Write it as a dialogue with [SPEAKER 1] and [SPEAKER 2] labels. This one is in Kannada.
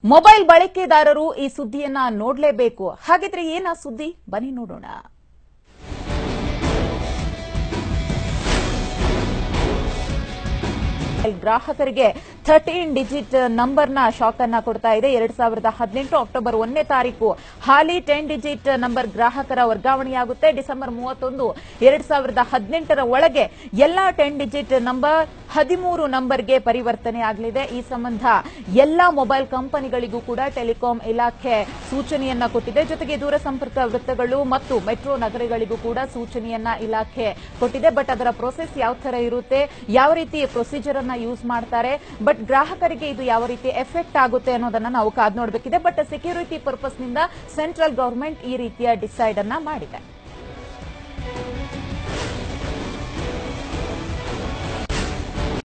[SPEAKER 1] ಮೊಬೈಲ್ ಬಳಕೆದಾರರು ಈ ಸುದ್ದಿಯನ್ನ ನೋಡಲೇಬೇಕು ಹಾಗಿದ್ರೆ ಏನಾ ಸುದ್ದಿ ಬನ್ನಿ ನೋಡೋಣ ಗ್ರಾಹಕರಿಗೆ ಥರ್ಟೀನ್ ಡಿಜಿಟ್ ನಂಬರ್ನ ಶಾಕ್ ಅನ್ನ ಕೊಡ್ತಾ ಇದೆ ಎರಡ್ ಸಾವಿರದ ಹದಿನೆಂಟು ಅಕ್ಟೋಬರ್ ಒಂದನೇ ತಾರೀಕು ಹಾಲಿ ಟೆನ್ ಡಿಜಿಟ್ ನಂಬರ್ ಗ್ರಾಹಕರ ವರ್ಗಾವಣೆಯಾಗುತ್ತೆ ಡಿಸೆಂಬರ್ ಮೂವತ್ತೊಂದು ಎರಡ್ ಸಾವಿರದ ಹದಿನೆಂಟರ ಒಳಗೆ ಎಲ್ಲಾ ಟೆನ್ ಡಿಜಿಟ್ ನಂಬರ್ ಹದಿಮೂರು ನಂಬರ್ಗೆ ಪರಿವರ್ತನೆ ಆಗಲಿದೆ ಈ ಸಂಬಂಧ ಎಲ್ಲಾ ಮೊಬೈಲ್ ಕಂಪನಿಗಳಿಗೂ ಕೂಡ ಟೆಲಿಕಾಂ ಇಲಾಖೆ ಸೂಚನೆಯನ್ನ ಕೊಟ್ಟಿದೆ ಜೊತೆಗೆ ದೂರಸಂಪರ್ಕ ವೃತ್ತಗಳು ಮತ್ತು ಮೆಟ್ರೋ ನಗರಗಳಿಗೂ ಕೂಡ ಸೂಚನೆಯನ್ನ ಇಲಾಖೆ ಕೊಟ್ಟಿದೆ ಬಟ್ ಅದರ ಪ್ರೊಸೆಸ್ ಯಾವ ತರ ಇರುತ್ತೆ ಯಾವ ರೀತಿ ಪ್ರೊಸೀಜರ್ ಅನ್ನ ಯೂಸ್ ಮಾಡ್ತಾರೆ ಬಟ್ ಗ್ರಾಹಕರಿಗೆ ಇದು ಯಾವ ರೀತಿ ಎಫೆಕ್ಟ್ ಆಗುತ್ತೆ ಅನ್ನೋದನ್ನ ನಾವು ಕಾದ್ ನೋಡಬೇಕಿದೆ ಬಟ್ ಸೆಕ್ಯೂರಿಟಿ ಪರ್ಪಸ್ ನಿಂದ ಸೆಂಟ್ರಲ್ ಗವರ್ಮೆಂಟ್ ಈ ರೀತಿಯ ಡಿಸೈಡ್ ಅನ್ನ ಮಾಡಿದೆ